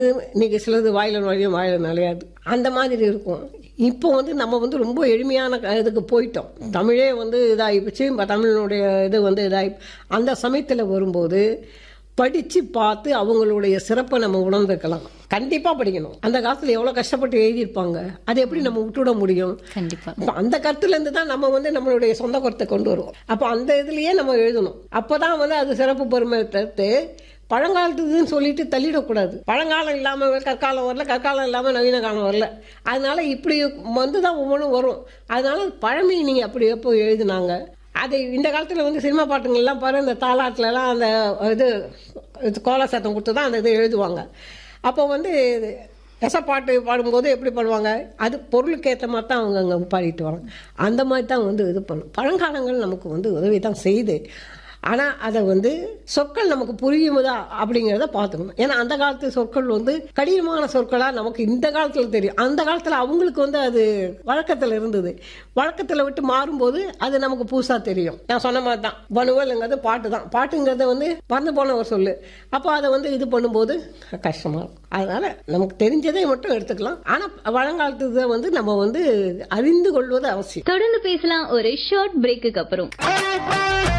இன்னைக்கு சிலது வாயில நுழையும் வாயில நுழையாது அந்த மாதிரி இருக்கும் இப்போ வந்து நம்ம வந்து ரொம்ப எளிமையான க- இதுக்கு போயிட்டோம் தமிழே வந்து இதாகிப்போச்சு இப்ப தமிழினுடைய இது வந்து இதாகி அந்த சமயத்தில் வரும்போது படித்து பார்த்து அவங்களுடைய சிறப்பை நம்ம உணர்ந்துக்கலாம் கண்டிப்பாக படிக்கணும் அந்த காலத்தில் எவ்வளோ கஷ்டப்பட்டு எழுதியிருப்பாங்க அதை எப்படி நம்ம விட்டுவிட முடியும் கண்டிப்பா அப்ப அந்த கருத்துல இருந்து தான் நம்ம வந்து நம்மளுடைய சொந்த கருத்தை கொண்டு வருவோம் அப்போ அந்த இதுலயே நம்ம எழுதணும் அப்பதான் வந்து அது சிறப்பு பெருமை தடுத்து பழங்காலத்துக்குன்னு சொல்லிட்டு தள்ளிடக்கூடாது பழங்காலம் இல்லாம கற்காலம் வரல கற்காலம் இல்லாம நவீன காலம் வரல அதனால இப்படி வந்து தான் ஒவ்வொன்றும் வரும் அதனால பழமை நீங்க அப்படி எப்போ எழுதுனாங்க அதை இந்த காலத்துல வந்து சினிமா பாட்டுங்கள்லாம் பாரு இந்த தாலாட்டுலலாம் அந்த இது இது கோல சத்தம் கொடுத்து தான் அந்த இதை எழுதுவாங்க அப்போ வந்து எசப்பாட்டு பாடும்போது எப்படி பாடுவாங்க அது பொருளுக்கு ஏற்ற மாதிரி தான் அவங்க அங்கே பாடிட்டு வராங்க அந்த மாதிரி தான் வந்து இது பண்ணும் பழங்காலங்கள் நமக்கு வந்து உதவி தான் செய்யுது ஆனால் அதை வந்து சொற்கள் நமக்கு புரியுதா அப்படிங்கிறத பார்த்துக்கணும் ஏன்னா அந்த காலத்து சொற்கள் வந்து கடினமான சொற்களாக நமக்கு இந்த காலத்தில் தெரியும் அந்த காலத்தில் அவங்களுக்கு வந்து அது வழக்கத்தில் இருந்தது வழக்கத்தில் விட்டு மாறும்போது அது நமக்கு புதுசாக தெரியும் நான் சொன்ன மாதிரி தான் வனுவலுங்கிறது பாட்டு தான் பாட்டுங்கிறது வந்து மறந்து போன ஒரு சொல்லு அப்போ அதை வந்து இது பண்ணும்போது கஷ்டமாக இருக்கும் அதனால நமக்கு தெரிஞ்சதை மட்டும் எடுத்துக்கலாம் ஆனால் வழங்காலத்து இதை வந்து நம்ம வந்து அறிந்து கொள்வது அவசியம் தொடர்ந்து பேசலாம் ஒரு ஷார்ட் பிரேக்குக்கு அப்புறம்